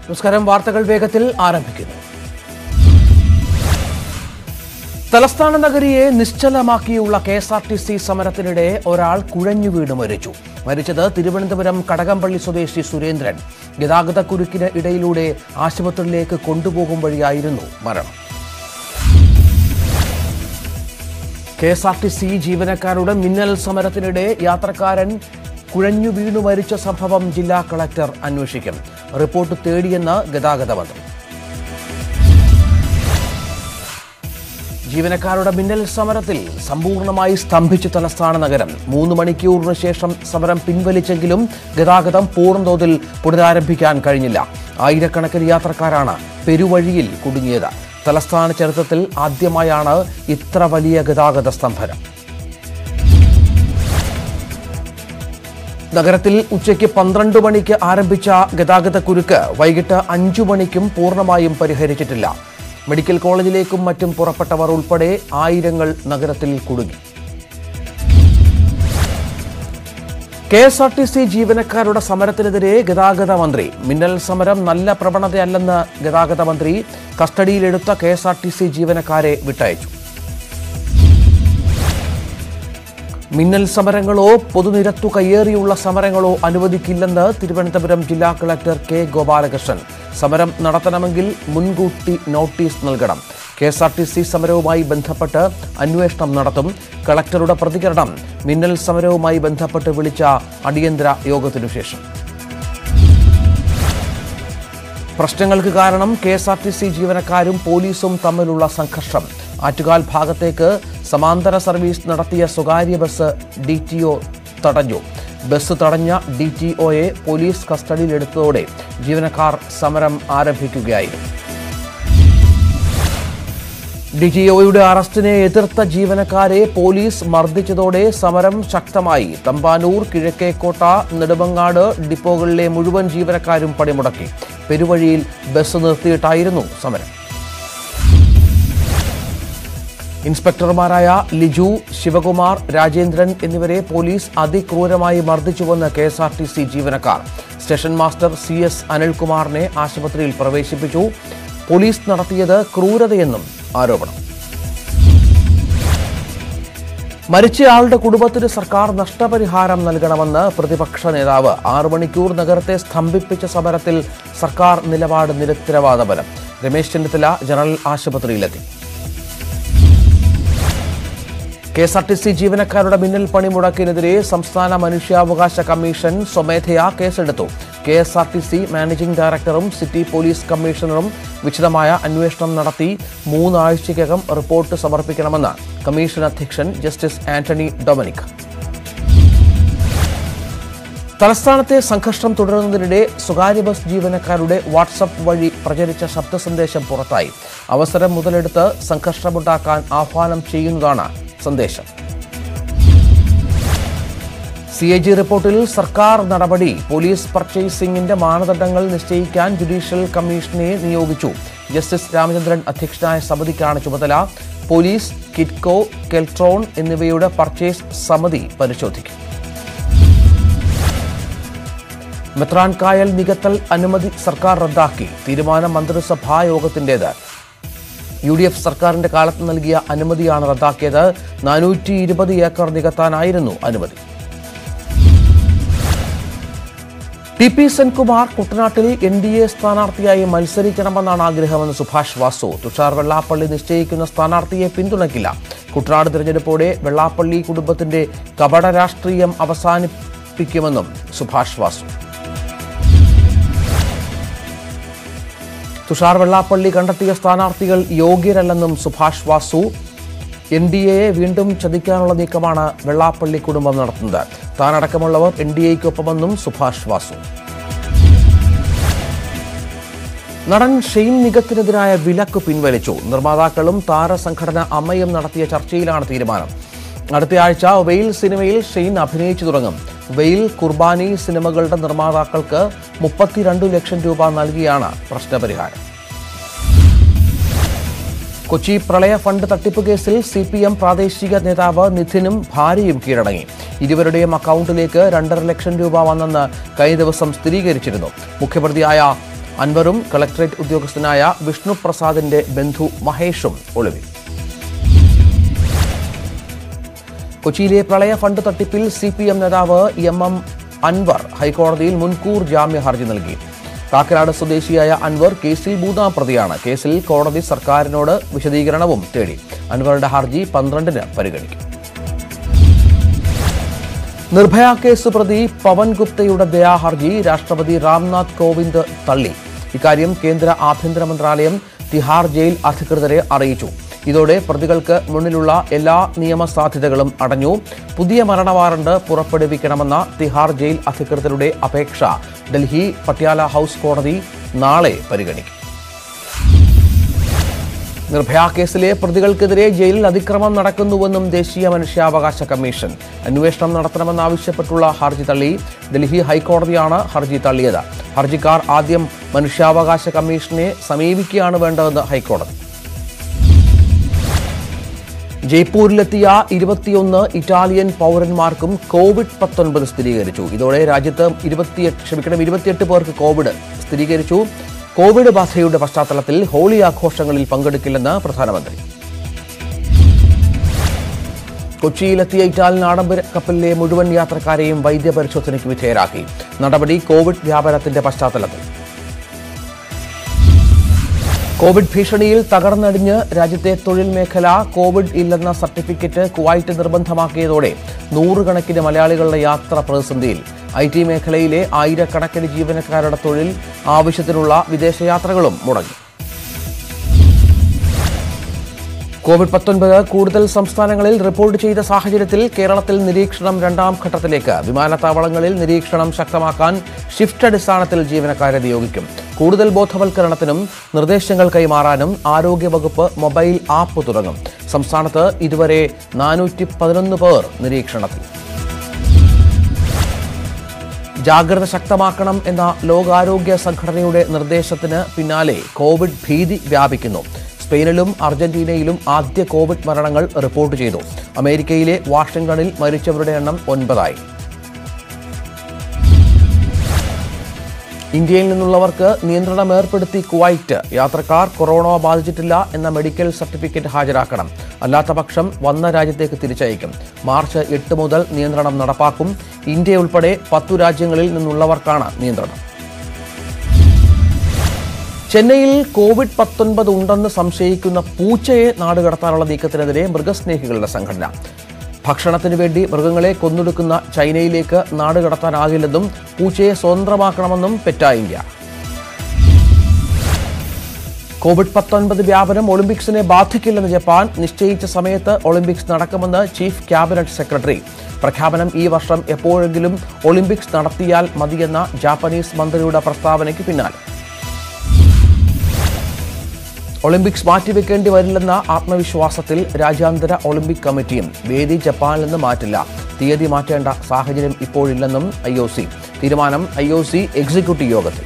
നമസ്കാരം വാർത്തകൾ വേഗത്തിൽ ആരംഭിക്കുന്നു തലസ്ഥാന നഗരിയെ നിശ്ചലമാക്കിയുള്ള K S R T C സമരത്തിനിടെ ഒരാൾ കുഴഞ്ഞു വീണ് മരിച്ചു മരിച്ചത് തിരുവനന്തപുരം കടകംപള്ളി സ്വദേശി സുരേന്ദ്രൻ ഗതാഗത കുരുക്കിന് ഇടയിലൂടെ ആശുപത്രിയിലേക്ക് കൊണ്ടുപോകും വഴിയായിരുന്നു മരണം K S R T C ജീവനക്കാരുടെ മിന്നൽ സമരത്തിനിടെ യാത്രക്കാരൻ കുഴഞ്ഞു വീണു മരിച്ച സംഭവം ജില്ലാ കളക്ടർ അന്വേഷിക്കും റിപ്പോർട്ട് തേടിയെന്ന് ഗതാഗത മന്ത്രി ജീവനക്കാരുടെ മിന്നൽ സമരത്തിൽ സമ്പൂർണ്ണമായി സ്തംഭിച്ചു തലസ്ഥാന നഗരം മൂന്ന് മണിക്കൂറിന് ശേഷം സമരം പിൻവലിച്ചെങ്കിലും ഗതാഗതം പൂർണ്ണതോതിൽ പുനരാരംഭിക്കാൻ കഴിഞ്ഞില്ല ആയിരക്കണക്കിന് യാത്രക്കാരാണ് പെരുവഴിയിൽ കുടുങ്ങിയത് തലസ്ഥാന ചരിത്രത്തിൽ ആദ്യമായാണ് ഇത്ര വലിയ ഗതാഗത സ്തംഭനം നഗരത്തിൽ ഉച്ചയ്ക്ക് പന്ത്രണ്ട് മണിക്ക് ആരംഭിച്ച ഗതാഗത കുരുക്ക് വൈകിട്ട് അഞ്ചു മണിക്കും പൂർണ്ണമായും പരിഹരിച്ചിട്ടില്ല മെഡിക്കൽ കോളേജിലേക്കും മറ്റും പുറപ്പെട്ടവർ ഉൾപ്പെടെ ആയിരങ്ങൾ നഗരത്തിൽ കുടുങ്ങി K S R T C ജീവനക്കാരുടെ സമരത്തിനെതിരെ ഗതാഗത മന്ത്രി മിന്നൽ സമരം നല്ല പ്രവണതയല്ലെന്ന് ഗതാഗത മന്ത്രി കസ്റ്റഡിയിലെടുത്ത K S R T C ജീവനക്കാരെ വിട്ടയച്ചു മിന്നൽ സമരങ്ങളോ പൊതുനിരത്തു കയ്യേറിയുള്ള സമരങ്ങളോ അനുവദിക്കില്ലെന്ന് തിരുവനന്തപുരം ജില്ലാ കളക്ടർ കെ ഗോപാലകൃഷ്ണൻ സമരം നടത്തണമെങ്കിൽ മുൻകൂട്ടി നോട്ടീസ് നൽകണം K S R T C സമരവുമായി ബന്ധപ്പെട്ട് അന്വേഷണം നടത്തും കളക്ടറുടെ പ്രതികരണം മിന്നൽ സമരവുമായി ബന്ധപ്പെട്ട് വിളിച്ച അടിയന്തര യോഗത്തിനു ശേഷം പ്രശ്നങ്ങൾക്ക് കാരണം K S R T C ജീവനക്കാരും പോലീസും തമ്മിലുള്ള സംഘർഷം ആറ്റുകാൽ ഭാഗത്തേക്ക് സമാന്തര സർവീസ് നടത്തിയ സ്വകാര്യ ബസ് ഡി ടി ഒ തടഞ്ഞു ബസ് തടഞ്ഞ ഡി ടി ഒയെ പോലീസ് കസ്റ്റഡിയിലെടുത്തതോടെ ജീവനക്കാർ സമരം ആരംഭിക്കുകയായിരുന്നു ഡി ടി ഒയുടെ അറസ്റ്റിനെ എതിർത്ത ജീവനക്കാരെ പോലീസ് മർദ്ദിച്ചതോടെ സമരം ശക്തമായി തമ്പാനൂർ കിഴക്കേക്കോട്ട നെടുമങ്ങാട് ഡിപ്പോകളിലെ മുഴുവൻ ജീവനക്കാരും പണിമുടക്കി പെരുവഴിയിൽ ബസ് നിർത്തിയിട്ടായിരുന്നു സമരം ഇൻസ്പെക്ടർമാരായ ലിജു ശിവകുമാർ രാജേന്ദ്രൻ എന്നിവരെ പോലീസ് അതിക്രൂരമായി മർദ്ദിച്ചുവെന്ന് K S R T C ജീവനക്കാർ സ്റ്റേഷൻ മാസ്റ്റർ സി എസ് അനിൽകുമാറിനെ ആശുപത്രിയിൽ പ്രവേശിപ്പിച്ചു പോലീസ് നടത്തിയത് ക്രൂരതയെന്നും ആരോപണം മരിച്ചയാളുടെ കുടുംബത്തിന് സർക്കാർ നഷ്ടപരിഹാരം നൽകണമെന്ന് പ്രതിപക്ഷ നേതാവ് ആറു മണിക്കൂർ നഗരത്തെ സ്തംഭിപ്പിച്ച സമരത്തിൽ സർക്കാർ നിലപാട് നിരുത്തരവാദപരം രമേശ് ചെന്നിത്തല ജനറൽ ആശുപത്രിയിലെത്തി K S R T C ജീവനക്കാരുടെ മിന്നൽ പണിമുടക്കിനെതിരെ സംസ്ഥാന മനുഷ്യാവകാശ കമ്മീഷൻ സ്വമേധയാ കേസെടുത്തു K S R T C managing ഡയറക്ടറും സിറ്റി പോലീസ് കമ്മീഷണറും വിശദമായ അന്വേഷണം നടത്തി മൂന്നാഴ്ചയ്ക്കകം റിപ്പോർട്ട് സമർപ്പിക്കണമെന്ന് കമ്മീഷൻ അധ്യക്ഷൻ ജസ്റ്റിസ് ആന്റണി ഡൊമിനിക് തലസ്ഥാനത്തെ സംഘർഷം തുടരുന്നതിനിടെ സ്വകാര്യ ബസ് ജീവനക്കാരുടെ വാട്സപ്പ് വഴി പ്രചരിച്ച ശബ്ദ സന്ദേശം പുറത്തായി അവസരം മുതലെടുത്ത് സംഘർഷമുണ്ടാക്കാൻ ആഹ്വാനം ചെയ്യുന്നതാണ് സന്ദേശം സി എ ജി റിപ്പോർട്ടിൽ സർക്കാർ നടപടി പോലീസ് പർച്ചേസിംഗിന്റെ മാനദണ്ഡങ്ങൾ നിശ്ചയിക്കാൻ ജുഡീഷ്യൽ കമ്മീഷനെ നിയോഗിച്ചു ജസ്റ്റിസ് രാമചന്ദ്രൻ അധ്യക്ഷനായ സമിതിക്കാണ് ചുമതല പോലീസ് കിറ്റ്കോ കെൽട്രോൺ എന്നിവയുടെ പർച്ചേസ് സമിതി പരിശോധിക്കും മെത്രാൻ കായൽ നികത്തൽ അനുമതി സർക്കാർ റദ്ദാക്കി തീരുമാനം മന്ത്രിസഭാ യോഗത്തിന്റേത് യു ഡി എഫ് സർക്കാരിന്റെ കാലത്ത് നൽകിയ അനുമതിയാണ് റദ്ദാക്കിയത് നാനൂറ്റി ഇരുപത് ഏക്കർ നികത്താനായിരുന്നു അനുമതി ടി പി സെൻകുമാർ കുട്ടനാട്ടിൽ എൻ ഡി എ സ്ഥാനാർത്ഥിയായി മത്സരിക്കണമെന്നാണ് ആഗ്രഹമെന്ന് സുഭാഷ് വാസു തുഷാർ വെള്ളാപ്പള്ളി നിശ്ചയിക്കുന്ന സ്ഥാനാർത്ഥിയെ പിന്തുണയ്ക്കില്ല കുട്ടനാട് തിരഞ്ഞെടുപ്പോടെ വെള്ളാപ്പള്ളി കുടുംബത്തിന്റെ കപട രാഷ്ട്രീയം അവസാനിപ്പിക്കുമെന്നും സുഭാഷ് വാസു തുഷാർ വെള്ളാപ്പള്ളി കണ്ടെത്തിയ സ്ഥാനാർത്ഥികൾ യോഗ്യരല്ലെന്നും സുഭാഷ് വാസു എൻ ഡി എയെ വീണ്ടും ചതിക്കാനുള്ള നീക്കമാണ് വെള്ളാപ്പള്ളി കുടുംബം നടത്തുന്നത് താനടക്കമുള്ളവർ എൻ ഡി എക്കൊപ്പമെന്നും സുഭാഷ് വാസു നടൻ ഷെയ്ൻ നിഗത്തിനെതിരായ വിലക്ക് പിൻവലിച്ചു നിർമ്മാതാക്കളും താരസംഘടന അമ്മയും നടത്തിയ ചർച്ചയിലാണ് തീരുമാനം അടുത്തയാഴ്ച വെയിൽ സിനിമയിൽ ഷെയ്ൻ അഭിനയിച്ചു തുടങ്ങും വെയിൽ കുർബാനി സിനിമകളുടെ നിർമ്മാതാക്കൾക്ക് മുപ്പത്തിരണ്ട് ലക്ഷം രൂപ നൽകിയാണ് പ്രശ്നപരിഹാരം കൊച്ചി പ്രളയ ഫണ്ട് തട്ടിപ്പ് കേസിൽ സി പി എം പ്രാദേശിക നേതാവ് നിധിനും ഭാര്യയും കീഴടങ്ങി ഇരുവരുടെയും അക്കൗണ്ടിലേക്ക് രണ്ടര ലക്ഷം രൂപ വന്നെന്ന് കഴിഞ്ഞ ദിവസം സ്ഥിരീകരിച്ചിരുന്നു മുഖ്യപ്രതിയായ അൻവറും കളക്ടറേറ്റ് ഉദ്യോഗസ്ഥനായ വിഷ്ണു പ്രസാദിന്റെ ബന്ധു മഹേഷും ഒളിവിൽ കൊച്ചിയിലെ പ്രളയ ഫണ്ട് തട്ടിപ്പിൽ സി പി എം നേതാവ് എം എം അൻവർ ഹൈക്കോടതിയിൽ മുൻകൂർ ജാമ്യ ഹർജി നൽകി കാക്കനാട് സ്വദേശിയായ അൻവർ കേസിൽ മൂന്നാം പ്രതിയാണ് കേസിൽ കോടതി സർക്കാരിനോട് വിശദീകരണവും തേടി അൻവറുടെ ഹർജി പന്ത്രണ്ടിന് പരിഗണിക്കും നിർഭയ കേസ് പ്രതി പവൻ ഗുപ്തയുടെ ദയാഹർജി രാഷ്ട്രപതി രാംനാഥ് കോവിന്ദ് തള്ളി ഇക്കാര്യം കേന്ദ്ര ആഭ്യന്തര മന്ത്രാലയം തിഹാർ ജയിൽ അധികൃതരെ അറിയിച്ചു ഇതോടെ പ്രതികൾക്ക് മുന്നിലുള്ള എല്ലാ നിയമസാധ്യതകളും അടഞ്ഞു പുതിയ മരണ വാറണ്ട് പുറപ്പെടുവിക്കണമെന്ന തിഹാർ ജയിൽ അധികൃതരുടെ അപേക്ഷ ഡൽഹി പട്യാല ഹൌസ് കോടതി നാളെ പരിഗണിക്കും നിർഭയ കേസിലെ പ്രതികൾക്കെതിരെ ജയിലിൽ അതിക്രമം നടക്കുന്നുവെന്നും ദേശീയ മനുഷ്യാവകാശ കമ്മീഷൻ അന്വേഷണം നടത്തണമെന്നാവശ്യപ്പെട്ടുള്ള ഹർജി തള്ളി ഡൽഹി ഹൈക്കോടതിയാണ് ഹർജി തള്ളിയത് ഹർജിക്കാർ ആദ്യം മനുഷ്യാവകാശ കമ്മീഷനെ സമീപിക്കുകയാണ് വേണ്ടതെന്ന് ഹൈക്കോടതി ജയ്പൂരിലെത്തിയ ഇരുപത്തിയൊന്ന് ഇറ്റാലിയൻ പൗരന്മാർക്കും കോവിഡ് പത്തൊൻപത് സ്ഥിരീകരിച്ചു ഇതോടെ രാജ്യത്ത് ഇരുപത്തിയെട്ട് ക്ഷമിക്കണം ഇരുപത്തിയെട്ട് പേർക്ക് കോവിഡ് സ്ഥിരീകരിച്ചു കോവിഡ് ബാധയുടെ പശ്ചാത്തലത്തിൽ ഹോളി ആഘോഷങ്ങളിൽ പങ്കെടുക്കില്ലെന്ന് പ്രധാനമന്ത്രി കൊച്ചിയിലെത്തിയ ഇറ്റാലിയൻ ആഡംബര കപ്പലിലെ മുഴുവൻ യാത്രക്കാരെയും വൈദ്യപരിശോധനയ്ക്ക് വിധേയരാക്കി നടപടി കോവിഡ് വ്യാപനത്തിന്റെ പശ്ചാത്തലത്തിൽ കോവിഡ് ഭീഷണിയിൽ തകർന്നടിഞ്ഞ് രാജ്യത്തെ തൊഴിൽ മേഖല കോവിഡ് ഇല്ലെന്ന സർട്ടിഫിക്കറ്റ് കുവൈറ്റ് നിർബന്ധമാക്കിയതോടെ നൂറുകണക്കിന് മലയാളികളുടെ യാത്ര പ്രതിസന്ധിയിൽ ഐ ടി മേഖലയിലെ ആയിരക്കണക്കിന് ജീവനക്കാരുടെ തൊഴിൽ ആവശ്യത്തിനുള്ള വിദേശയാത്രകളും മുടങ്ങി കോവിഡ് പത്തൊൻപത് കൂടുതൽ സംസ്ഥാനങ്ങളിൽ റിപ്പോർട്ട് ചെയ്ത സാഹചര്യത്തിൽ കേരളത്തിൽ നിരീക്ഷണം രണ്ടാം ഘട്ടത്തിലേക്ക് വിമാനത്താവളങ്ങളിൽ നിരീക്ഷണം ശക്തമാക്കാൻ ഷിഫ്റ്റ് അടിസ്ഥാനത്തിൽ ജീവനക്കാരെ നിയോഗിക്കും കൂടുതൽ ബോധവൽക്കരണത്തിനും നിർദ്ദേശങ്ങൾ കൈമാറാനും ആരോഗ്യവകുപ്പ് മൊബൈൽ ആപ്പ് തുടങ്ങും സംസ്ഥാനത്ത് ഇതുവരെ നാനൂറ്റി പതിനൊന്ന് പേർ നിരീക്ഷണത്തിൽ ജാഗ്രത ശക്തമാക്കണം എന്ന ലോകാരോഗ്യ സംഘടനയുടെ നിർദ്ദേശത്തിന് പിന്നാലെ കോവിഡ് ഭീതി വ്യാപിക്കുന്നു സ്പെയിനിലും അർജന്റീനയിലും ആദ്യ കോവിഡ് മരണങ്ങൾ റിപ്പോർട്ട് ചെയ്തു അമേരിക്കയിലെ വാഷിംഗ്ടണിൽ മരിച്ചവരുടെ എണ്ണം ഒൻപതായി ഇന്ത്യയിൽ നിന്നുള്ളവർക്ക് നിയന്ത്രണം ഏർപ്പെടുത്തി കുവൈറ്റ് യാത്രക്കാർ കൊറോണ ബാധിച്ചിട്ടില്ല എന്ന മെഡിക്കൽ സർട്ടിഫിക്കറ്റ് ഹാജരാക്കണം അല്ലാത്ത പക്ഷം വന്ന രാജ്യത്തേക്ക് തിരിച്ചയക്കും മാർച്ച് എട്ട് മുതൽ നിയന്ത്രണം നടപ്പാക്കും ഇന്ത്യ ഉൾപ്പെടെ പത്തു രാജ്യങ്ങളിൽ നിന്നുള്ളവർക്കാണ് നിയന്ത്രണം ചെന്നൈയിൽ കോവിഡ് പത്തൊൻപത് ഉണ്ടെന്ന് സംശയിക്കുന്ന പൂച്ചയെ നാടുകടത്താനുള്ള നീക്കത്തിനെതിരെ മൃഗസ്നേഹികളുടെ സംഘടന ഭക്ഷണത്തിന് വേണ്ടി മൃഗങ്ങളെ കൊന്നൊടുക്കുന്ന ചൈനയിലേക്ക് നാടുകടത്താനാകില്ലെന്നും പൂച്ചയെ സ്വതന്ത്രമാക്കണമെന്നും പെറ്റ ഇന്ത്യ കോവിഡ് പത്തൊൻപത് വ്യാപനം ഒളിമ്പിക്സിനെ ബാധിക്കില്ലെന്ന് ജപ്പാൻ നിശ്ചയിച്ച സമയത്ത് ഒളിമ്പിക്സ് നടക്കുമെന്ന് ചീഫ് ക്യാബിനറ്റ് സെക്രട്ടറി പ്രഖ്യാപനം ഈ വർഷം എപ്പോഴെങ്കിലും ഒളിമ്പിക്സ് നടത്തിയാൽ മതിയെന്ന ജാപ്പനീസ് മന്ത്രിയുടെ പ്രസ്താവനയ്ക്ക് പിന്നാലെ ഒളിമ്പിക്സ് മാറ്റിവെക്കേണ്ടി വരില്ലെന്ന ആത്മവിശ്വാസത്തിൽ രാജ്യാന്തര ഒളിമ്പിക് കമ്മിറ്റിയും വേദി ജപ്പാനിൽ നിന്ന് മാറ്റില്ല തീയതി മാറ്റേണ്ട സാഹചര്യം ഇപ്പോഴില്ലെന്നും ഐ ഒ സി തീരുമാനം ഐ ഒ സി എക്സിക്യൂട്ടീവ് യോഗത്തിൽ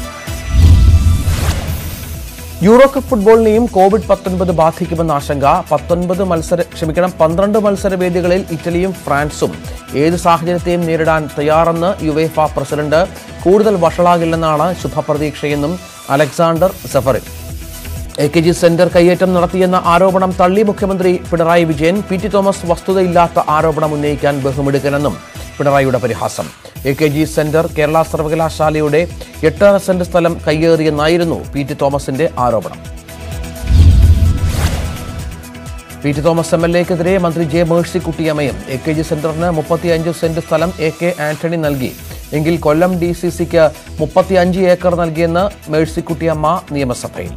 യൂറോ കപ്പ് ഫുട്ബോളിനെയും കോവിഡ് പത്തൊൻപത് ബാധിക്കുമെന്ന ആശങ്ക പത്തൊൻപത് മത്സര ക്ഷമിക്കണം പന്ത്രണ്ട് മത്സര വേദികളിൽ ഇറ്റലിയും ഫ്രാൻസും ഏത് സാഹചര്യത്തെയും നേരിടാൻ തയ്യാറെന്ന് യുവേഫ പ്രസിഡന്റ് കൂടുതൽ വഷളാകില്ലെന്നാണ് ശുഭപ്രതീക്ഷയെന്നും Alexander Ceferin A K G centre കയ്യേറ്റം നടത്തിയെന്ന ആരോപണം തള്ളി മുഖ്യമന്ത്രി പിണറായി വിജയൻ പി ടി തോമസ് വസ്തുതയില്ലാത്ത ആരോപണം ഉന്നയിക്കാൻ ബഹുമെടുക്കലെന്നും പിണറായിയുടെ പരിഹാസം A K G centre Kerala സർവകലാശാലയുടെ എട്ടര സെന്റ് സ്ഥലം കയ്യേറിയെന്നായിരുന്നു പി ടി തോമസിന്റെ ആരോപണം P T Thomas M L എക്കെതിരെ മന്ത്രി ജെ മേഴ്സിക്കുട്ടിയമ്മയും എ കെ ജി സെന്ററിന് മുപ്പത്തിയഞ്ച് സെന്റ് സ്ഥലം എ കെ ആന്റണി നൽകി എങ്കിൽ കൊല്ലം ഡി സി സിക്ക് മുപ്പത്തിയഞ്ച് ഏക്കർ നൽകിയെന്ന് മേഴ്സിക്കുട്ടിയമ്മ നിയമസഭയിൽ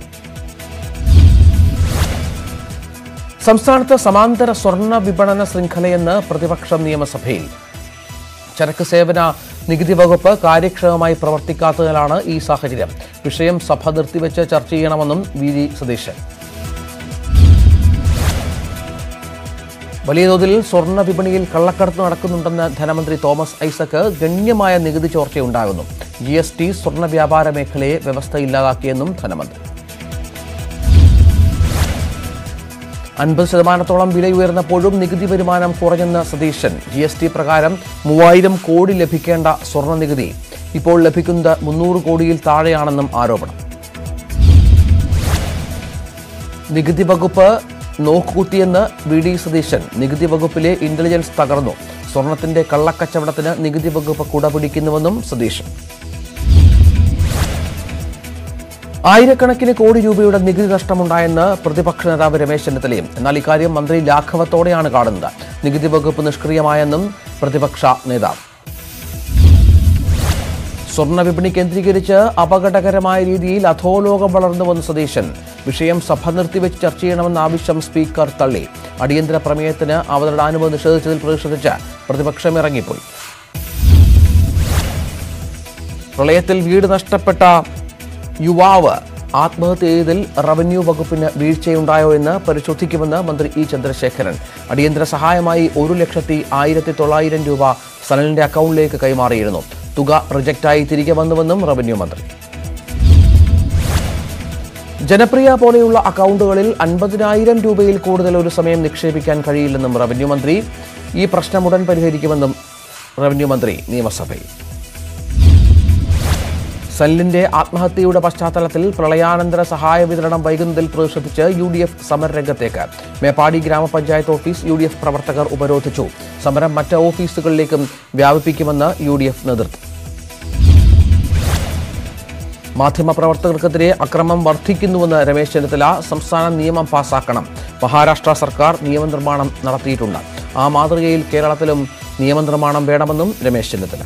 സംസ്ഥാനത്ത് സമാന്തര സ്വർണ്ണ വിപണന ശൃംഖലയെന്ന് പ്രതിപക്ഷം നിയമസഭയിൽ ചരക്ക് സേവന നികുതി വകുപ്പ് കാര്യക്ഷമമായി പ്രവർത്തിക്കാത്തതിനാലാണ് ഈ സാഹചര്യം വിഷയം സഭ നിർത്തിവെച്ച് ചർച്ച ചെയ്യണമെന്നും വി ഡി സതീശൻ വലിയ തോതിൽ സ്വർണ്ണ വിപണിയിൽ കള്ളക്കടത്ത് നടക്കുന്നുണ്ടെന്ന് ധനമന്ത്രി തോമസ് ഐസക്ക് ഗണ്യമായ നികുതി ചോർച്ചയുണ്ടാകുന്നു ജി എസ് ടി സ്വർണ്ണ വ്യാപാര മേഖലയെ വ്യവസ്ഥ ഇല്ലാതാക്കിയെന്നും ധനമന്ത്രി അൻപത് ശതമാനത്തോളം വില ഉയർന്നപ്പോഴും നികുതി വരുമാനം കുറഞ്ഞെന്ന് സതീശൻ ജി എസ് ടി പ്രകാരം മൂവായിരം കോടി ലഭിക്കേണ്ട സ്വർണ്ണ നികുതി ഇപ്പോൾ ലഭിക്കുന്നത് മുന്നൂറ് കോടിയിൽ താഴെയാണെന്നും ആരോപണം നികുതി വകുപ്പ് നോക്കുകുത്തിയെന്ന് വി ഡി സതീശൻ നികുതി വകുപ്പിലെ ഇന്റലിജൻസ് തകർന്നു സ്വർണത്തിന്റെ കള്ളക്കച്ചവടത്തിന് നികുതി വകുപ്പ് കുടപിടിക്കുന്നുവെന്നും സതീശൻ ആയിരക്കണക്കിന് കോടി രൂപയുടെ നികുതി നഷ്ടമുണ്ടായെന്ന് പ്രതിപക്ഷ നേതാവ് രമേശ് ചെന്നിത്തലയും എന്നാൽ ഇക്കാര്യം മന്ത്രി ലാഘവത്തോടെയാണ് കാണുന്നത് നികുതി വകുപ്പ് നിഷ്ക്രിയമായെന്നും പ്രതിപക്ഷ നേതാവ് സ്വർണ്ണ വിപണി കേന്ദ്രീകരിച്ച് അപകടകരമായ രീതിയിൽ അധോലോകം വളർന്നുവെന്ന് സതീശൻ വിഷയം സഭ നിർത്തിവെച്ച് ചർച്ച ചെയ്യണമെന്ന ആവശ്യം സ്പീക്കർ തള്ളി അടിയന്തര പ്രമേയത്തിന് അവതരണാനുമതി നിഷേധിച്ചതിൽ പ്രതിഷേധിച്ച് പ്രതിപക്ഷം ഇറങ്ങിപ്പോയി പ്രളയത്തിൽ വീട് നഷ്ടപ്പെട്ട യുവാവ് ആത്മഹത്യ ചെയ്തതിൽ റവന്യൂ വകുപ്പിന് വീഴ്ചയുണ്ടായോ എന്ന് പരിശോധിക്കുമെന്ന് മന്ത്രി ഇ ചന്ദ്രശേഖരൻ അടിയന്തര സഹായമായി ഒരു ലക്ഷത്തി ആയിരത്തി തൊള്ളായിരം രൂപ സനലിന്റെ അക്കൗണ്ടിലേക്ക് കൈമാറിയിരുന്നു തുക റിജക്റ്റായി തിരികെ വന്നുവെന്നും റവന്യൂ മന്ത്രി ജനപ്രിയ പോലെയുള്ള അക്കൗണ്ടുകളിൽ അൻപതിനായിരം രൂപയിൽ കൂടുതൽ ഒരു സമയം നിക്ഷേപിക്കാൻ കഴിയില്ലെന്നും റവന്യൂ മന്ത്രി ഈ പ്രശ്നം ഉടൻ പരിഹരിക്കുമെന്നും റവന്യൂ മന്ത്രി നിയമസഭയിൽ സലിലിന്റെ ആത്മഹത്യയുടെ പശ്ചാത്തലത്തിൽ പ്രളയാനന്തര സഹായ വിതരണം വൈകുന്നതിൽ പ്രതിഷേധിച്ച് യു ഡി എഫ് സമരരംഗത്തേക്ക് മേപ്പാടി ഗ്രാമപഞ്ചായത്ത് ഓഫീസ് യു ഡി എഫ് പ്രവർത്തകർ ഉപരോധിച്ചു സമരം മറ്റ് ഓഫീസുകളിലേക്കും വ്യാപിപ്പിക്കുമെന്ന് യു ഡി എഫ് നേതൃത്വം മാധ്യമപ്രവർത്തകർക്കെതിരെ അക്രമം വർദ്ധിക്കുന്നുവെന്ന് രമേശ് ചെന്നിത്തല സംസ്ഥാന നിയമം പാസാക്കണം മഹാരാഷ്ട്ര സർക്കാർ നിയമനിർമ്മാണം നടത്തിയിട്ടുണ്ട് ആ മാതൃകയിൽ കേരളത്തിലും നിയമനിർമ്മാണം വേണമെന്നും രമേശ് ചെന്നിത്തല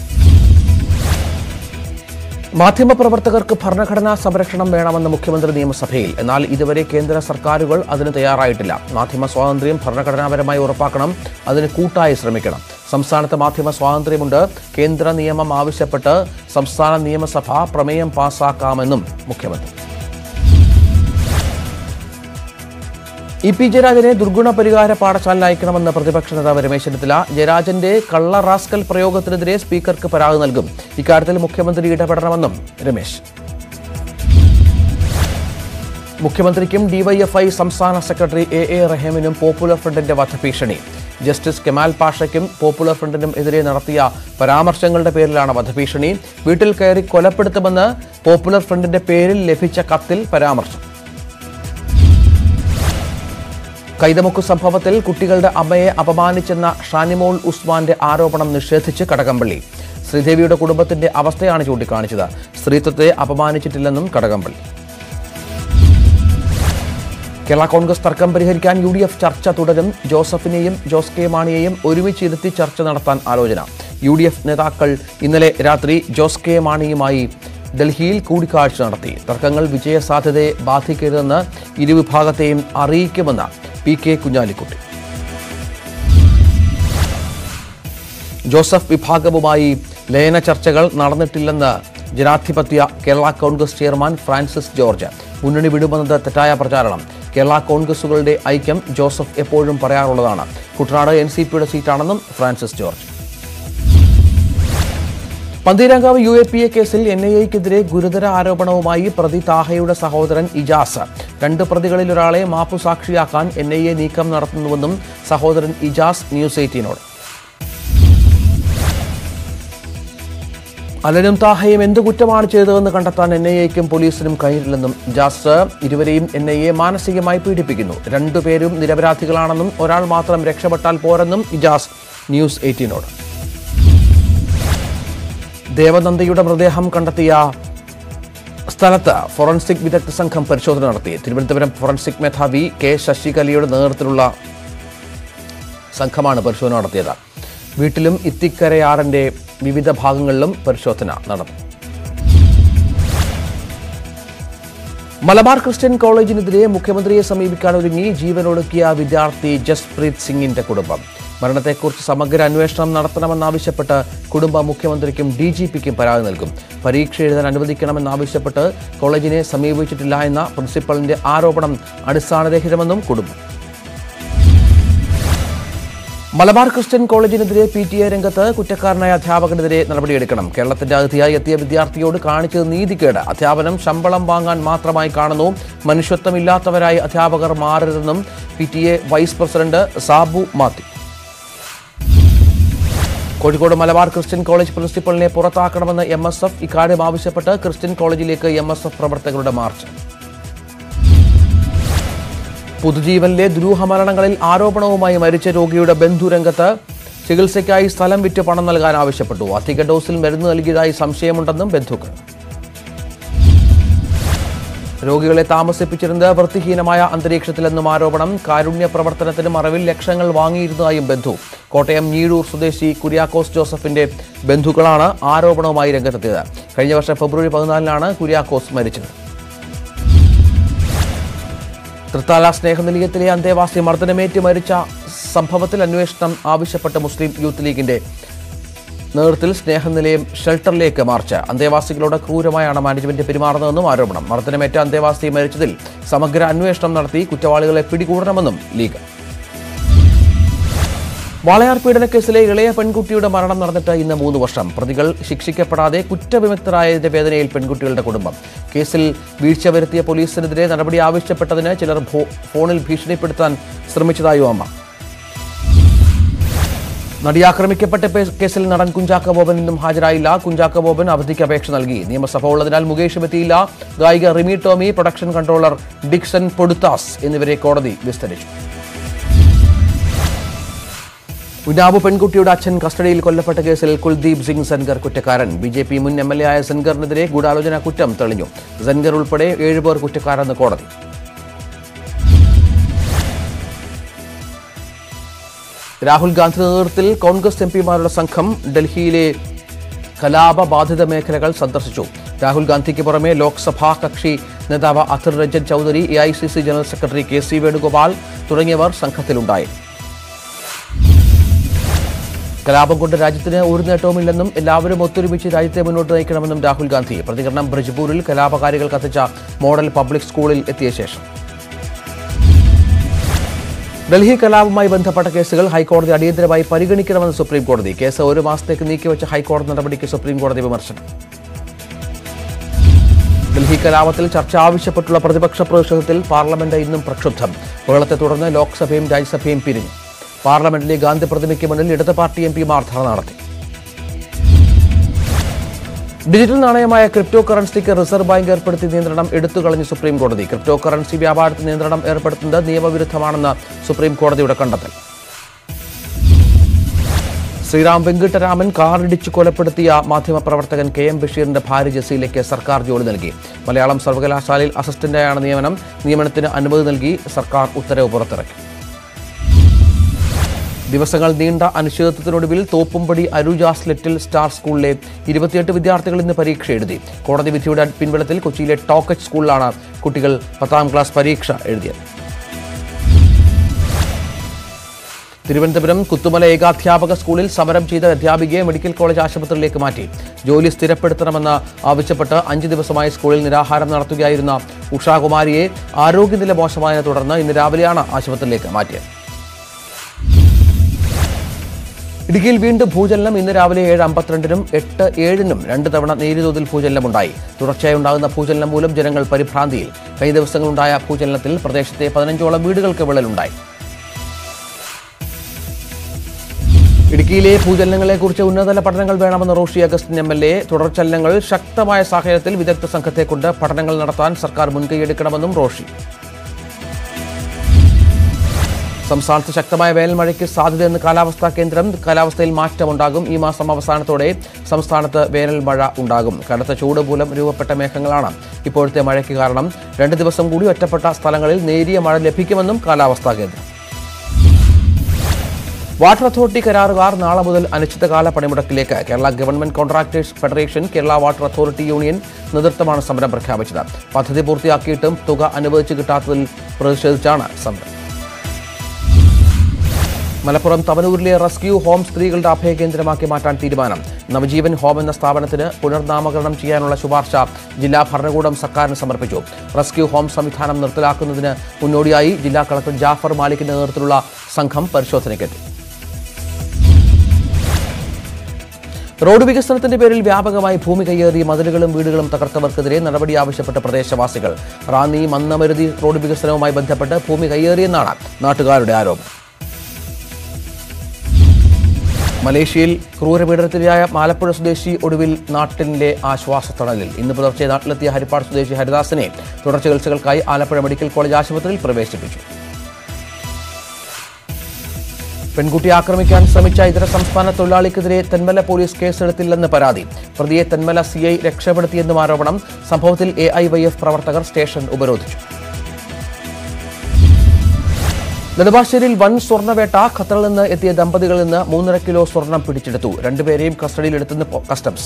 മാധ്യമപ്രവർത്തകർക്ക് ഭരണഘടനാ സംരക്ഷണം വേണമെന്ന് മുഖ്യമന്ത്രി നിയമസഭയിൽ എന്നാൽ ഇതുവരെ കേന്ദ്ര സർക്കാരുകൾ അതിന് തയ്യാറായിട്ടില്ല മാധ്യമ സ്വാതന്ത്ര്യം ഭരണഘടനാപരമായി ഉറപ്പാക്കണം അതിന് കൂട്ടായി ശ്രമിക്കണം സംസ്ഥാനത്ത് മാധ്യമ സ്വാതന്ത്ര്യമുണ്ട് കേന്ദ്ര നിയമം ആവശ്യപ്പെട്ട് സംസ്ഥാന നിയമസഭ പ്രമേയം പാസാക്കാമെന്നും മുഖ്യമന്ത്രി ഇ പി ജയരാജനെ ദുർഗുണ പരിഹാര പാഠശാല അയക്കണമെന്ന് പ്രതിപക്ഷ നേതാവ് രമേശ് ചെന്നിത്തല ജയരാജന്റെ കള്ള റാസ്കൽ പ്രയോഗത്തിനെതിരെ സ്പീക്കർക്ക് പരാതി നൽകും ഇക്കാര്യത്തിൽ മുഖ്യമന്ത്രി ഇടപെടണമെന്നും രമേശ് മുഖ്യമന്ത്രിക്കും ഡിവൈഎഫ്ഐ സംസ്ഥാന സെക്രട്ടറി എ എ റഹീമിനും പോപ്പുലർ ഫ്രണ്ടിന്റെ വധഭീഷണി ജസ്റ്റിസ് കെമാൽ പാഷയ്ക്കും പോപ്പുലർ ഫ്രണ്ടിനും എതിരെ നടത്തിയ പരാമർശങ്ങളുടെ പേരിലാണ് വധഭീഷണി വീട്ടിൽ കയറി കൊലപ്പെടുത്തുമെന്ന് പോപ്പുലർ ഫ്രണ്ടിന്റെ പേരിൽ ലഭിച്ച കത്തിൽ പരാമർശം കൈതമുക്ക് സംഭവത്തിൽ കുട്ടികളുടെ അമ്മയെ അപമാനിച്ചെന്ന ഷാനിമോൾ ഉസ്മാന്റെ ആരോപണം നിഷേധിച്ച് കടകംപള്ളി ശ്രീദേവിയുടെ കുടുംബത്തിന്റെ അവസ്ഥയാണ് ചൂണ്ടിക്കാണിച്ചത് സ്ത്രീത്വത്തെ അപമാനിച്ചിട്ടില്ലെന്നും കടകംപള്ളി കേരള കോൺഗ്രസ് തർക്കം പരിഹരിക്കാൻ യു ഡി എഫ് ചർച്ച തുടരും ജോസഫിനെയും ജോസ് കെ മാണിയെയും ഒരുമിച്ചിരുത്തി ചർച്ച നടത്താൻ ആലോചന യു ഡി എഫ് നേതാക്കൾ ഇന്നലെ രാത്രി ജോസ് കെ മാണിയുമായി ഡൽഹിയിൽ കൂടിക്കാഴ്ച നടത്തി തർക്കങ്ങൾ വിജയസാധ്യതയെ ബാധിക്കരുതെന്ന് ഇരുവിഭാഗത്തെയും അറിയിക്കുമെന്ന് പി കെ കുഞ്ഞാലിക്കുട്ടി ജോസഫ് വിഭാഗവുമായി ലയന ചർച്ചകൾ നടന്നിട്ടില്ലെന്ന് ജനാധിപത്യ കേരള കോൺഗ്രസ് ചെയർമാൻ ഫ്രാൻസിസ് ജോർജ് മുന്നണി വിടുമെന്നത് തെറ്റായ പ്രചാരണം കേരള കോൺഗ്രസുകളുടെ ഐക്യം ജോസഫ് എപ്പോഴും പറയാറുള്ളതാണ് കുട്ടനാട് എൻ സി പിയുടെ സീറ്റാണെന്നും Francis George Pantheerankavu U A P A കേസിൽ എൻ ഐ എക്കെതിരെ ഗുരുതര ആരോപണവുമായി പ്രതി താഹയുടെ സഹോദരൻ ഇജാസ് രണ്ട് പ്രതികളിൽ ഒരാളെ മാപ്പുസാക്ഷിയാക്കാൻ എൻ ഐ എ നീക്കം നടത്തുന്നുവെന്നും സഹോദരൻ ഇജാസ് ന്യൂസ് എയ്റ്റീനോട് അലനും താഹയും എന്ത് കുറ്റമാണ് ചെയ്തതെന്ന് കണ്ടെത്താൻ എൻ ഐ എക്കും പോലീസിനും കഴിഞ്ഞിട്ടില്ലെന്നും ജാസ് ഇരുവരെയും എൻ ഐ എ മാനസികമായി പീഡിപ്പിക്കുന്നു രണ്ടുപേരും നിരപരാധികളാണെന്നും ഒരാൾ മാത്രം രക്ഷപ്പെട്ടാൽ പോരെന്നും ഇജാസ് ന്യൂസ് എയ്റ്റീനോട് ദേവനന്ദയുടെ മൃതദേഹം കണ്ടെത്തിയ സ്ഥലത്ത് ഫോറൻസിക് വിദഗ്ധ സംഘം പരിശോധന നടത്തി തിരുവനന്തപുരം ഫോറൻസിക് മേധാവി കെ ശശികലയുടെ നേതൃത്വത്തിലുള്ള സംഘമാണ് പരിശോധന നടത്തിയത് വീട്ടിലും ഇത്തിക്കരയാറിന്റെ വിവിധ ഭാഗങ്ങളിലും പരിശോധന നടന്നു മലബാർ ക്രിസ്ത്യൻ കോളേജിനെതിരെ മുഖ്യമന്ത്രിയെ സമീപിക്കാൻ ഒരുങ്ങി ജീവനൊടുക്കിയ വിദ്യാർത്ഥി ജസ്പ്രീത് സിംഗിന്റെ കുടുംബം മരണത്തെക്കുറിച്ച് സമഗ്ര അന്വേഷണം നടത്തണമെന്നാവശ്യപ്പെട്ട് കുടുംബം മുഖ്യമന്ത്രിക്കും ഡി ജി പിക്കും പരാതി നൽകും പരീക്ഷ എഴുതാൻ അനുവദിക്കണമെന്നാവശ്യപ്പെട്ട് കോളേജിനെ സമീപിച്ചിട്ടില്ല എന്ന പ്രിൻസിപ്പലിന്റെ ആരോപണം അടിസ്ഥാനരഹിതമെന്നും കുടുംബം മലബാർ ക്രിസ്ത്യൻ കോളേജിനെതിരെ പി ടി എ രംഗത്ത് കുറ്റക്കാരനായ അധ്യാപകനെതിരെ നടപടിയെടുക്കണം കേരളത്തിന്റെ അതിഥിയായി എത്തിയ വിദ്യാർത്ഥിയോട് കാണിച്ചത് നീതികേട് അധ്യാപനം ശമ്പളം വാങ്ങാൻ മാത്രമായി കാണുന്നു മനുഷ്യത്വമില്ലാത്തവരായി അധ്യാപകർ മാറരുതെന്നും P T A vice president Sabu Mathew Kozhikode Malabar Christian college പ്രിൻസിപ്പലിനെ പുറത്താക്കണമെന്ന് എം എസ് എഫ് ഇക്കാര്യം ആവശ്യപ്പെട്ട് ക്രിസ്ത്യൻ കോളേജിലേക്ക് എം എസ് എഫ് പ്രവർത്തകരുടെ മാർച്ച് പുതുജീവനിലെ ദുരൂഹമരണങ്ങളിൽ ആരോപണവുമായി മരിച്ച രോഗിയുടെ ബന്ധുരംഗത്ത് ചികിത്സയ്ക്കായി സ്ഥലം വിറ്റ് പണം നൽകാൻ ആവശ്യപ്പെട്ടു അധിക ഡോസിൽ മരുന്ന് നൽകിയതായി സംശയമുണ്ടെന്നും ബന്ധുക്കൾ രോഗികളെ താമസിപ്പിച്ചിരുന്നത് വൃത്തിഹീനമായ അന്തരീക്ഷത്തിലെന്നും ആരോപണം കാരുണ്യ പ്രവർത്തനത്തിന് മറവിൽ ലക്ഷങ്ങൾ വാങ്ങിയിരുന്നതായും ബന്ധു കോട്ടയം ഞീഴൂർ സ്വദേശി കുര്യാക്കോസ് ജോസഫിന്റെ ബന്ധുക്കളാണ് ആരോപണവുമായി രംഗത്തെത്തിയത് കഴിഞ്ഞ വർഷം ഫെബ്രുവരി പതിനാലിനാണ് കുര്യാക്കോസ് മരിച്ചത് തൃത്താല സ്നേഹനിലയത്തിലെ അന്തേവാസി മർദ്ദനമേറ്റ് മരിച്ച സംഭവത്തിൽ അന്വേഷണം ആവശ്യപ്പെട്ട മുസ്ലിം യൂത്ത് ലീഗിന്റെ നേതൃത്വത്തിൽ സ്നേഹനിലയം ഷെൽട്ടറിലേക്ക് മാർച്ച് അന്തേവാസികളോട് ക്രൂരമായാണ് മാനേജ്മെന്റ് പെരുമാറുന്നതെന്നും ആരോപണം മർദ്ദനമേറ്റ അന്തേവാസി മരിച്ചതിൽ സമഗ്ര അന്വേഷണം നടത്തി കുറ്റവാളികളെ പിടികൂടണമെന്നും ലീഗ് വാളയാർ പീഡനക്കേസിലെ ഇളയ പെൺകുട്ടിയുടെ മരണം നടന്നിട്ട് ഇന്ന് മൂന്ന് വർഷം പ്രതികൾ ശിക്ഷിക്കപ്പെടാതെ കുറ്റവിമുക്തരായതിന്റെ വേദനയിൽ പെൺകുട്ടികളുടെ കുടുംബം കേസിൽ വീഴ്ച വരുത്തിയ പോലീസിനെതിരെ നടപടി ആവശ്യപ്പെട്ടതിന് ചിലർ ഭോ- ഫോണിൽ ഭീഷണിപ്പെടുത്താൻ ശ്രമിച്ചതായും അമ്മ നടിയാക്രമിക്കപ്പെട്ട പേ- കേസിൽ നടൻ കുഞ്ചാക്ക ബോബൻ ഇന്നും ഹാജരായില്ല കുഞ്ചാക്ക ബോബൻ അവധിക്ക് അപേക്ഷ നൽകി നിയമസഭ ഉള്ളതിനാൽ മുകേഷും എത്തിയില്ല ഗായിക റിമി ടോമി പ്രൊഡക്ഷൻ കൺട്രോളർ ഡിക്സൺ പൊടുത്താസ് എന്നിവരെ കോടതി വിസ്തരിച്ചു ഉന്നാവ് പെൺകുട്ടിയുടെ അച്ഛൻ കസ്റ്റഡിയിൽ കൊല്ലപ്പെട്ട കേസിൽ കുൽദീപ് സിംഗ് സൻഗർ കുറ്റക്കാരൻ ബി ജെ പി മുൻ എം എൽ എ ആയ സൻഗറിനെതിരെ ഗൂഢാലോചന കുറ്റം തെളിഞ്ഞു സൻഗർ ഉൾപ്പെടെ ഏഴുപേർ കുറ്റക്കാരെന്ന് കോടതി രാഹുൽ ഗാന്ധി നേതൃത്വത്തിൽ കോൺഗ്രസ് എം പിമാരുടെ സംഘം ഡൽഹിയിലെ കലാപ ബാധിത മേഖലകൾ സന്ദർശിച്ചു രാഹുൽ ഗാന്ധിക്ക് പുറമെ ലോക്സഭാ കക്ഷി നേതാവ് Adhir Ranjan Chowdhury A I C C general secretary K C Venugopal തുടങ്ങിയവർ സംഘത്തിലുണ്ടായി കലാപം കൊണ്ട് രാജ്യത്തിന് ഒരു നേട്ടവുമില്ലെന്നും എല്ലാവരും ഒത്തൊരുമിച്ച് രാജ്യത്തെ മുന്നോട്ട് നയിക്കണമെന്നും രാഹുൽ ഗാന്ധി പ്രതികരണം ബ്രിജ്പൂരിൽ കലാപകാരികൾ കത്തിച്ച മോഡൽ പബ്ലിക് സ്കൂളിൽ എത്തിയ ശേഷം ഡൽഹി കലാപവുമായി ബന്ധപ്പെട്ട കേസുകൾ ഹൈക്കോടതി അടിയന്തരമായി പരിഗണിക്കണമെന്ന് സുപ്രീം കോടതി കേസ് ഒരു മാസത്തേക്ക് നീക്കിവെച്ച ഹൈക്കോടതി നടപടിക്ക് സുപ്രീം കോടതി വിമർശനം ഡൽഹി കലാപത്തിൽ ചർച്ച ആവശ്യപ്പെട്ടുള്ള പ്രതിപക്ഷ പ്രതിഷേധത്തിൽ പാർലമെന്റ് ഇന്നും പ്രക്ഷുബ്ധം ബഹളത്തെ തുടർന്ന് ലോക്സഭയും രാജ്യസഭയും പിരിഞ്ഞു പാർലമെന്റിലെ ഗാന്ധി പ്രതിമയ്ക്ക് മുന്നിൽ ഇടത് പാർട്ടി എം പിമാർ ധർണ നടത്തി ഡിജിറ്റൽ നാണയമായ ക്രിപ്റ്റോ കറൻസിക്ക് റിസർവ് ബാങ്ക് ഏർപ്പെടുത്തിയ നിയന്ത്രണം എടുത്തുകളഞ്ഞ് സുപ്രീം കോടതി ക്രിപ്റ്റോ കറൻസി വ്യാപാരത്തിന് നിയന്ത്രണം ഏർപ്പെടുത്തുന്നത് നിയമവിരുദ്ധമാണെന്ന് സുപ്രീം കോടതിയുടെ കണ്ടെത്തൽ ശ്രീറാം വെങ്കിട്ടരാമൻ കാറിടിച്ച് കൊലപ്പെടുത്തിയ മാധ്യമപ്രവർത്തകൻ കെ എം ബഷീറിന്റെ ഭാര്യ ജസീലയ്ക്ക് സർക്കാർ ജോലി നൽകി മലയാളം സർവകലാശാലയിൽ അസിസ്റ്റന്റായാണ് നിയമനം നിയമനത്തിന് അനുമതി നൽകി സർക്കാർ ഉത്തരവ് പുറത്തിറക്കി ദിവസങ്ങൾ നീണ്ട അനിശ്ചിതത്വത്തിനൊടുവിൽ തോപ്പുംപടി അരുജാസ് ലിറ്റിൽ സ്റ്റാർ സ്കൂളിലെ ഇരുപത്തിയെട്ട് വിദ്യാർത്ഥികൾ ഇന്ന് പരീക്ഷ എഴുതി കോടതി വിധിയുടെ പിൻബലത്തിൽ കൊച്ചിയിലെ ടോക്കറ്റ് സ്കൂളിലാണ് കുട്ടികൾ പത്താം ക്ലാസ് പരീക്ഷ എഴുതിയത് തിരുവനന്തപുരം കുത്തുമല ഏകാധ്യാപക സ്കൂളിൽ സമരം ചെയ്ത അധ്യാപികയെ മെഡിക്കൽ കോളേജ് ആശുപത്രിയിലേക്ക് മാറ്റി ജോലി സ്ഥിരപ്പെടുത്തണമെന്ന് ആവശ്യപ്പെട്ട് അഞ്ച് ദിവസമായി സ്കൂളിൽ നിരാഹാരം നടത്തുകയായിരുന്ന ഉഷാകുമാരിയെ ആരോഗ്യനില മോശമായതിനെ തുടർന്ന് ഇന്ന് രാവിലെയാണ് ആശുപത്രിയിലേക്ക് മാറ്റിയത് ഇടുക്കിയിൽ വീണ്ടും ഭൂചലനം ഇന്ന് രാവിലെ ഏഴ് അമ്പത്തിരണ്ടിനും എട്ട് ഏഴിനും രണ്ട് തവണ നേരിയ തോതിൽ ഭൂചലനമുണ്ടായി തുടർച്ചയായി ഉണ്ടാകുന്ന ഭൂചലനം മൂലം ജനങ്ങൾ പരിഭ്രാന്തിയിൽ കഴിഞ്ഞ ദിവസങ്ങളുണ്ടായ ഭൂചലനത്തിൽ പ്രദേശത്തെ പതിനഞ്ചോളം വീടുകൾക്ക് വിള്ളലുണ്ടായി ഇടുക്കിയിലെ ഭൂചലനങ്ങളെക്കുറിച്ച് ഉന്നതതല പഠനങ്ങൾ വേണമെന്ന് Roshy Augustine M L A തുടർചലനങ്ങൾ ശക്തമായ സാഹചര്യത്തിൽ വിദഗ്ധ സംഘത്തെ കൊണ്ട് പഠനങ്ങൾ നടത്താൻ സർക്കാർ മുൻകൈയെടുക്കണമെന്നും റോഷി സംസ്ഥാനത്ത് ശക്തമായ വേനൽ മഴയ്ക്ക് സാധ്യതയെന്ന് കാലാവസ്ഥാ കേന്ദ്രം കാലാവസ്ഥയിൽ മാറ്റമുണ്ടാകും ഈ മാസം അവസാനത്തോടെ സംസ്ഥാനത്ത് വേനൽ മഴ ഉണ്ടാകും കനത്ത ചൂട് മൂലം രൂപപ്പെട്ട മേഘങ്ങളാണ് ഇപ്പോഴത്തെ മഴയ്ക്ക് കാരണം രണ്ട് ദിവസം കൂടി ഒറ്റപ്പെട്ട സ്ഥലങ്ങളിൽ നേരിയ മഴ ലഭിക്കുമെന്നും കാലാവസ്ഥാ കേന്ദ്രം വാട്ടർ അതോറിറ്റി കരാറുകാർ നാളെ മുതൽ അനിശ്ചിതകാല പണിമുടക്കിലേക്ക് Kerala government contractors federation Kerala water authority union നേതൃത്വമാണ് സമരം പ്രഖ്യാപിച്ചത് പദ്ധതി പൂർത്തിയാക്കിയിട്ടും തുക അനുവദിച്ചു കിട്ടാത്തതിൽ പ്രതിഷേധിച്ചാണ് സമരം മലപ്പുറം തവനൂരിലെ റെസ്ക്യൂ ഹോം സ്ത്രീകളുടെ അഭയകേന്ദ്രമാക്കി മാറ്റാൻ തീരുമാനം നവജീവൻ ഹോം എന്ന സ്ഥാപനത്തിന് പുനർനാമകരണം ചെയ്യാനുള്ള ശുപാർശ ജില്ലാ ഭരണകൂടം സർക്കാരിന് സമർപ്പിച്ചു റെസ്ക്യൂ ഹോം സംവിധാനം നിർത്തലാക്കുന്നതിന് മുന്നോടിയായി ജില്ലാ കളക്ടർ ജാഫർ മാലിക്കിന്റെ നേതൃത്വത്തിലുള്ള സംഘം പരിശോധനയ്ക്കെത്തി റോഡ് വികസനത്തിന്റെ പേരിൽ വ്യാപകമായി ഭൂമി കയ്യേറി മതിലുകളും വീടുകളും തകർത്തവർക്കെതിരെ നടപടി ആവശ്യപ്പെട്ട പ്രദേശവാസികൾ റാന്നി മന്നമരുതി റോഡ് വികസനവുമായി ബന്ധപ്പെട്ട് ഭൂമി കയ്യേറിയെന്നാണ് നാട്ടുകാരുടെ ആരോപണം മലേഷ്യയിൽ ക്രൂരപീഡനത്തിനിരയായ ആലപ്പുഴ സ്വദേശി ഒടുവിൽ നാട്ടിന്റെ ആശ്വാസത്തണലിൽ ഇന്ന് പുലർച്ചെ നാട്ടിലെത്തിയ ഹരിപ്പാട് സ്വദേശി ഹരിദാസിനെ തുടർ ചികിത്സകൾക്കായി ആലപ്പുഴ മെഡിക്കൽ കോളേജ് ആശുപത്രിയിൽ പ്രവേശിപ്പിച്ചു പെൺകുട്ടിയെ ആക്രമിക്കാൻ ശ്രമിച്ച ഇതര സംസ്ഥാന തൊഴിലാളിക്കെതിരെ തെന്മല പോലീസ് കേസെടുത്തില്ലെന്ന് പരാതി പ്രതിയെ തെന്മല സി ഐ രക്ഷപ്പെടുത്തിയെന്നും ആരോപണം സംഭവത്തിൽ എ ഐ വൈ എഫ് പ്രവർത്തകർ സ്റ്റേഷൻ ഉപരോധിച്ചു നെടുമ്പാശ്ശേരിയിൽ വൻ സ്വർണ്ണവേട്ട ഖത്തറിൽ നിന്ന് എത്തിയ ദമ്പതികളിൽ നിന്ന് മൂന്നര കിലോ സ്വർണം പിടിച്ചെടുത്തു രണ്ടുപേരെയും കസ്റ്റഡിയിലെടുത്തെന്ന് പോ- കസ്റ്റംസ്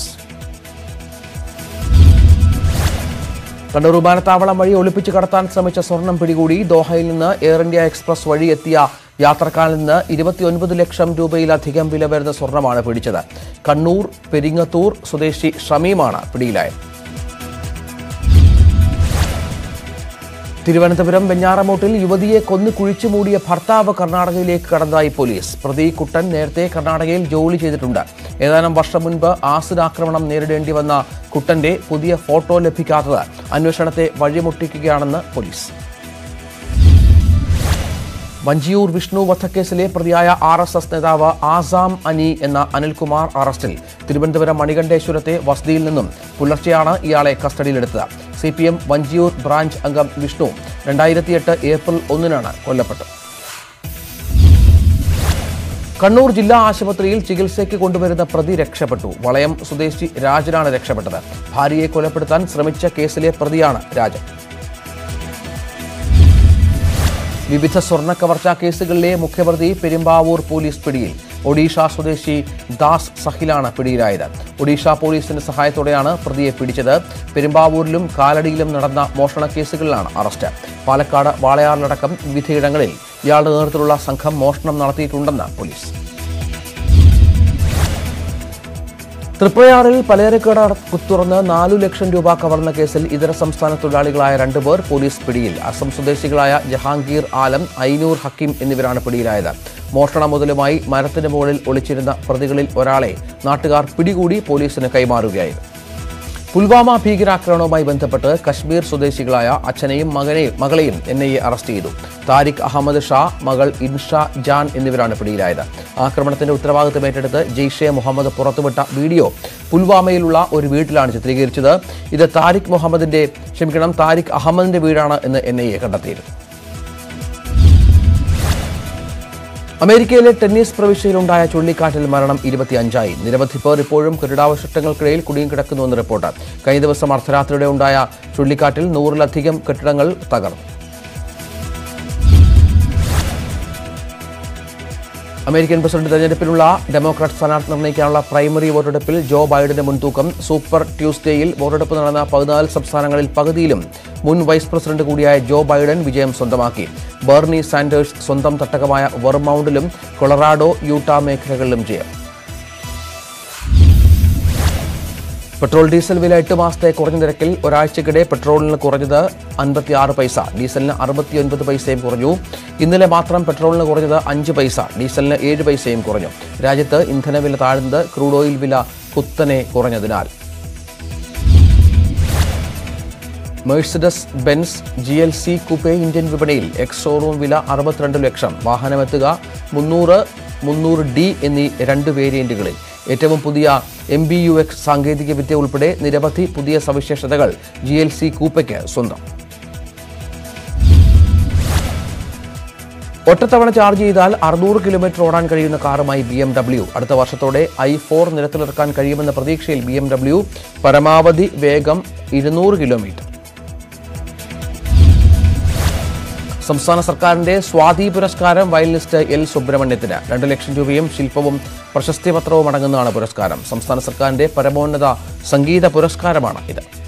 കണ്ണൂർ വിമാനത്താവളം വഴി ഒളിപ്പിച്ച് കടത്താൻ ശ്രമിച്ച സ്വർണം പിടികൂടി ദോഹയിൽ നിന്ന് എയർ ഇന്ത്യ എക്സ്പ്രസ് വഴി എത്തിയ യാത്രക്കാരിൽ നിന്ന് ഇരുപത്തിയൊൻപത് ലക്ഷം രൂപയിലധികം വില വരുന്ന സ്വർണമാണ് പിടിച്ചത് കണ്ണൂർ പെരിങ്ങത്തൂർ സ്വദേശി ഷമീമാണ് പിടിയിലായത് തിരുവനന്തപുരം വെഞ്ഞാറമൂട്ടിൽ യുവതിയെ കൊന്നു കുഴിച്ചു മൂടിയ ഭർത്താവ് കർണാടകയിലേക്ക് കടന്നതായി പോലീസ് പ്രതി കുട്ടൻ നേരത്തെ കർണാടകയിൽ ജോലി ചെയ്തിട്ടുണ്ട് ഏതാനും വർഷം മുൻപ് ആസിഡ് ആക്രമണം നേരിടേണ്ടി വന്ന കുട്ടന്റെ പുതിയ ഫോട്ടോ ലഭിക്കാത്തത് അന്വേഷണത്തെ വഴിമുട്ടിക്കുകയാണെന്ന് പോലീസ് വഞ്ചിയൂർ വിഷ്ണു വധക്കേസിലെ പ്രതിയായ ആർ എസ് എസ് നേതാവ് ആസാം അനി എന്ന അനിൽകുമാർ അറസ്റ്റിൽ തിരുവനന്തപുരം മണികണ്ഠേശ്വരത്തെ വസതിയിൽ നിന്നും പുലർച്ചെയാണ് ഇയാളെ കസ്റ്റഡിയിലെടുത്തത് C P M Vanchiyoor branch അംഗം വിഷ്ണു രണ്ടായിരത്തിയെട്ട് ഏപ്രിൽ ഒന്നിനാണ് കൊല്ലപ്പെട്ടത് കണ്ണൂർ ജില്ലാ ആശുപത്രിയിൽ ചികിത്സയ്ക്ക് കൊണ്ടുവരുന്ന പ്രതി രക്ഷപ്പെട്ടു വളയം സ്വദേശി രാജനാണ് രക്ഷപ്പെട്ടത് ഭാര്യയെ കൊലപ്പെടുത്താൻ ശ്രമിച്ച കേസിലെ പ്രതിയാണ് രാജൻ വിവിധ സ്വർണ്ണ കവർച്ചാ കേസുകളിലെ മുഖ്യപ്രതി പെരുമ്പാവൂർ പോലീസ് പിടിയിൽ ഒഡീഷ സ്വദേശി ദാസ് സഹിലാണ് പിടിയിലായത് ഒഡീഷ പോലീസിന്റെ സഹായത്തോടെയാണ് പ്രതിയെ പിടിച്ചത് പെരുമ്പാവൂരിലും കാലടിയിലും നടന്ന മോഷണ കേസുകളിലാണ് അറസ്റ്റ് പാലക്കാട് വാളയാറിലടക്കം വിവിധയിടങ്ങളിൽ ഇയാളുടെ നേതൃത്വത്തിലുള്ള സംഘം മോഷണം നടത്തിയിട്ടുണ്ടെന്ന് പോലീസ് തൃപ്രയാറിൽ പലചരക്കട കുത്തുറന്ന് നാലു ലക്ഷം രൂപ കവർന്ന കേസിൽ ഇതര സംസ്ഥാന തൊഴിലാളികളായ രണ്ടുപേർ പോലീസ് പിടിയിൽ അസം സ്വദേശികളായ ജഹാംഗീർ ആലം ഐനൂർ ഹക്കീം എന്നിവരാണ് പിടിയിലായത് മോഷണ മുതലുമായി മരത്തിന് മുകളിൽ ഒളിച്ചിരുന്ന പ്രതികളിൽ ഒരാളെ നാട്ടുകാർ പിടികൂടി പോലീസിന് കൈമാറുകയായിരുന്നു പുൽവാമ ഭീകരാക്രമണവുമായി ബന്ധപ്പെട്ട് കശ്മീർ സ്വദേശികളായ അച്ഛനെയും മകനെയും മകളെയും എൻ ഐ എ അറസ്റ്റ് ചെയ്തു താരിഖ് അഹമ്മദ് ഷാ മകൾ ഇൻഷ ജാൻ എന്നിവരാണ് പിടിയിലായത് ആക്രമണത്തിന്റെ ഉത്തരവാദിത്തം ഏറ്റെടുത്ത് ജെയ്ഷെ മുഹമ്മദ് പുറത്തുവിട്ട വീഡിയോ പുൽവാമയിലുള്ള ഒരു വീട്ടിലാണ് ചിത്രീകരിച്ചത് ഇത് താരിഖ് മുഹമ്മദിന്റെ ക്ഷമിക്കണം താരിഖ് അഹമ്മദിന്റെ വീടാണ് എന്ന് എൻ ഐ എ കണ്ടെത്തിയിരുന്നു അമേരിക്കയിലെ ടെന്നീസ് പ്രവിശ്യയിലുണ്ടായ ചുഴലിക്കാറ്റിൽ മരണം ഇരുപത്തിയഞ്ചായി നിരവധി പേർ ഇപ്പോഴും കെട്ടിടാവശിഷ്ടങ്ങൾക്കിടയിൽ കുടുങ്ങി കിടക്കുന്നുവെന്ന് റിപ്പോർട്ട് കഴിഞ്ഞ ദിവസം അർദ്ധരാത്രിയോടെ ഉണ്ടായ ചുഴലിക്കാറ്റിൽ നൂറിലധികം കെട്ടിടങ്ങൾ തകർന്നു അമേരിക്കൻ പ്രസിഡന്റ് തെരഞ്ഞെടുപ്പിനുള്ള ഡെമോക്രാറ്റ് സ്ഥാനാർത്ഥി നിർണ്ണയിക്കാനുള്ള പ്രൈമറി വോട്ടെടുപ്പിൽ ജോ ബൈഡന്റെ മുൻതൂക്കം സൂപ്പർ ട്യൂസ്ഡേയിൽ വോട്ടെടുപ്പ് നടന്ന പതിനാല് സംസ്ഥാനങ്ങളിൽ പകുതിയിലും മുൻ വൈസ് പ്രസിഡന്റ് കൂടിയായ ജോ ബൈഡൻ വിജയം സ്വന്തമാക്കി ബർണി സാൻഡേഴ്സ് സ്വന്തം തട്ടകമായ വെർമൗണ്ടിലും കൊളറാഡോ യൂട്ട മേഖലകളിലും ജയം പെട്രോൾ ഡീസൽ വില എട്ട് മാസത്തെ കുറഞ്ഞ നിരക്കിൽ ഒരാഴ്ചക്കിടെ പെട്രോളിന് കുറഞ്ഞത് അൻപത്തിയാറ് പൈസ ഡീസലിന് അറുപത്തിയൊൻപത് പൈസയും കുറഞ്ഞു ഇന്നലെ മാത്രം പെട്രോളിന് കുറഞ്ഞത് അഞ്ച് പൈസ ഡീസലിന് ഏഴ് പൈസയും കുറഞ്ഞു രാജ്യത്ത് ഇന്ധനവില താഴ്ന്നത് ക്രൂഡ് ഓയിൽ വില കുത്തനെ കുറഞ്ഞതിനാൽ Mercedes Benz G L C coupe Indian വിപണിയിൽ എക്സ് ഷോറൂം വില അറുപത്തിരണ്ട് ലക്ഷം വാഹനമെത്തുക മുന്നൂറ് മുന്നൂറ് ഡി എന്നീ രണ്ട് വേരിയന്റുകളിൽ ഏറ്റവും പുതിയ എം ബി യു എക്സ് സാങ്കേതിക വിദ്യ ഉൾപ്പെടെ നിരവധി പുതിയ സവിശേഷതകൾ ജി എൽ സി കൂപ്പയ്ക്ക് സ്വന്തം ഒറ്റത്തവണ ചാർജ് ചെയ്താൽ അറുന്നൂറ് കിലോമീറ്റർ ഓടാൻ കഴിയുന്ന കാറുമായി ബി എം ഡബ്ല്യു അടുത്ത വർഷത്തോടെ ഐ ഫോർ നിരത്തിലിറക്കാൻ കഴിയുമെന്ന പ്രതീക്ഷയിൽ ബി എം ഡബ്ല്യു പരമാവധി വേഗം ഇരുന്നൂറ് കിലോമീറ്റർ സംസ്ഥാന സർക്കാരിന്റെ സ്വാതി പുരസ്കാരം വയലിനിസ്റ്റ് എൽ സുബ്രഹ്മണ്യത്തിന് രണ്ട് ലക്ഷം രൂപയും ശില്പവും പ്രശസ്തി പത്രവും അടങ്ങുന്നതാണ് പുരസ്കാരം സംസ്ഥാന സർക്കാരിന്റെ പരമോന്നത സംഗീത പുരസ്കാരമാണ് ഇത്